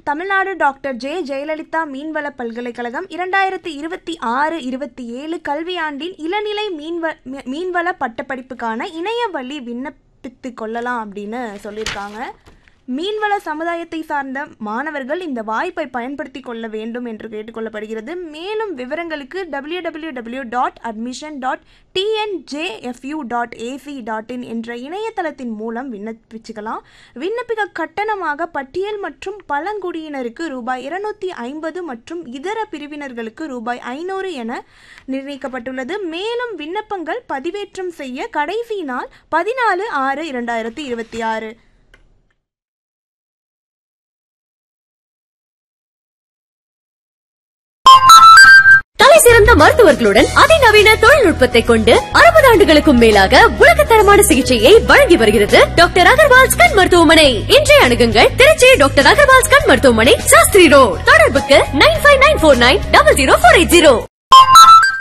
Tamil Nadu doctor J Jayalalithaa மீன்வள பல்கலைக்கழகம் இரண்டாயிரத்தி இருபத்தி ஆறு இருபத்தி ஏழு கல்வியாண்டின் இளநிலை மீன்வ மீ- மீன்வள பட்டப்படிப்புக்கான இணைய வழி விண்ணப்பித்து கொள்ளலாம் அப்படின்னு சொல்லியிருக்காங்க மீன்வள சமுதாயத்தை சார்ந்த மாணவர்கள் இந்த வாய்ப்பை பயன்படுத்தி கொள்ள வேண்டும் என்று கேட்டுக்கொள்ளப்படுகிறது மேலும் விவரங்களுக்கு W W W dot admission dot TNJFU dot AC dot in என்ற இணையதளத்தின் மூலம் விண்ணப்பிச்சுக்கலாம் விண்ணப்பிக்க கட்டணமாக பட்டியல் மற்றும் பழங்குடியினருக்கு ரூபாய் இருநூத்தி ஐம்பது மற்றும் இதர பிரிவினர்களுக்கு ரூபாய் ஐநூறு என நிர்ணயிக்கப்பட்டுள்ளது மேலும் விண்ணப்பங்கள் பதிவேற்றம் செய்ய கடைசி நாள் பதினாலு ஆறு இரண்டாயிரத்தி இருபத்தி ஆறு தலை சிறந்த மருத்துவர்களுடன் அதிநவீன தொழில்நுட்பத்தை கொண்டு அறுபது ஆண்டுகளுக்கும் மேலாக உலகத்தரமான சிகிச்சையை வழங்கி வருகிறது டாக்டர் அகர்வால்ஸ் கண் மருத்துவமனை இன்றைய அணுகுங்கள் திருச்சி டாக்டர் அகர்வால்ஸ் கண் மருத்துவமனை சாஸ்திரி ரோட் தொடர்புக்கு nine five nine four nine double zero four eight zero